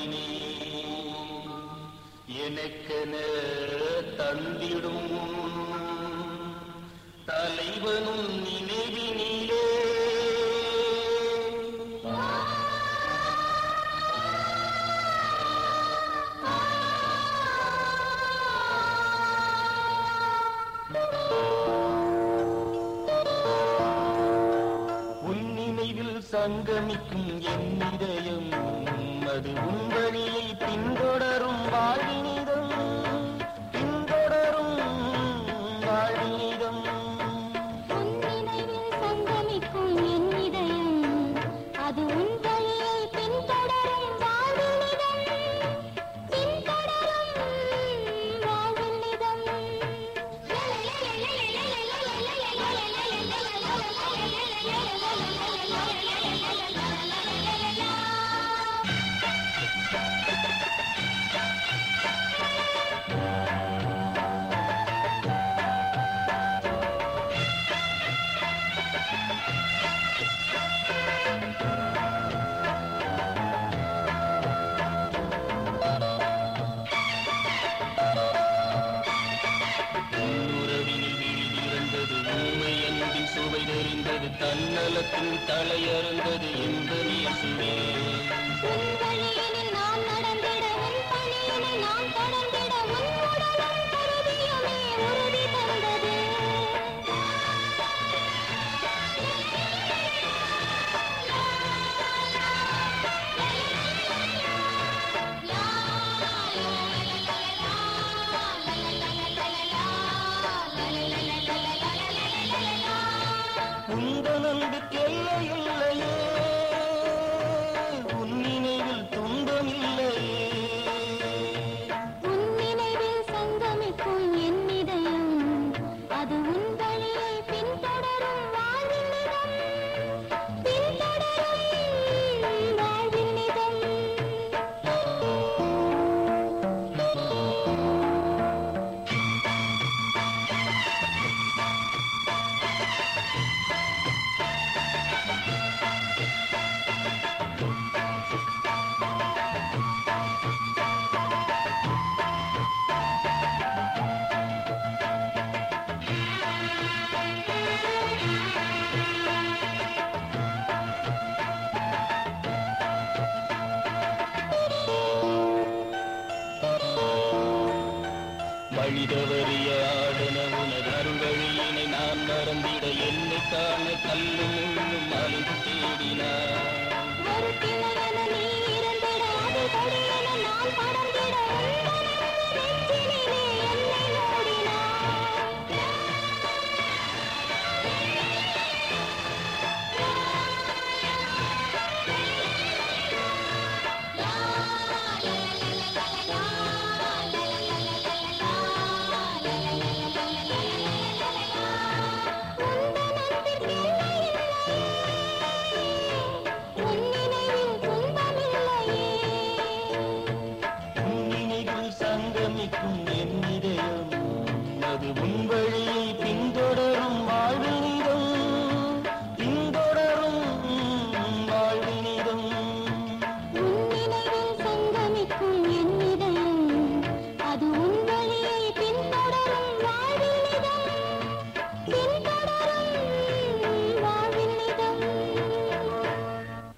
வாழ்வினே எனக்கென தந்திடும் தலைவனும் நினைவினிலே உன் நினைவில் சங்கமிக்கும் என் இதயம் அது உன் வழியை பின்தொடரும் வாழ்வினிதம் பின்தொடரும் வாழ்வினிதம் உன் நினைவில் சங்கமிக்கும் என் இதயம் அது உன் வழியை பின்தொடரும் வாழ்வினிதம் பின்தொடரும் வாழ்வினிதம் உறவினில் விழிதிறந்தது ஊமை அன்பின் சுவை தெரிந்தது தன்னலத்தின் தலையறந்தது இந்த நேசுவே உன் வழியினில் நான் நடந்திட உன் பணியினை நான் தொடர்ந்திட உன் உடலும் கருதியுமே உறுதி தந்தது உந்தன் அன்புக்கு எல்லை இல்லையே உன் நினைவில் துன்பம் இல்லையே உன் நினைவில் சங்கமிக்கும் என் இதயம் அது உன் வழியை பின்தொடரும் வாழ்வினிதம் பின்தொடரும் வாழ்வினிதம் வழிதவறிய ஆடன உனது அருள் வழியினை நான் மறந்திட என்னை காண கல்லும்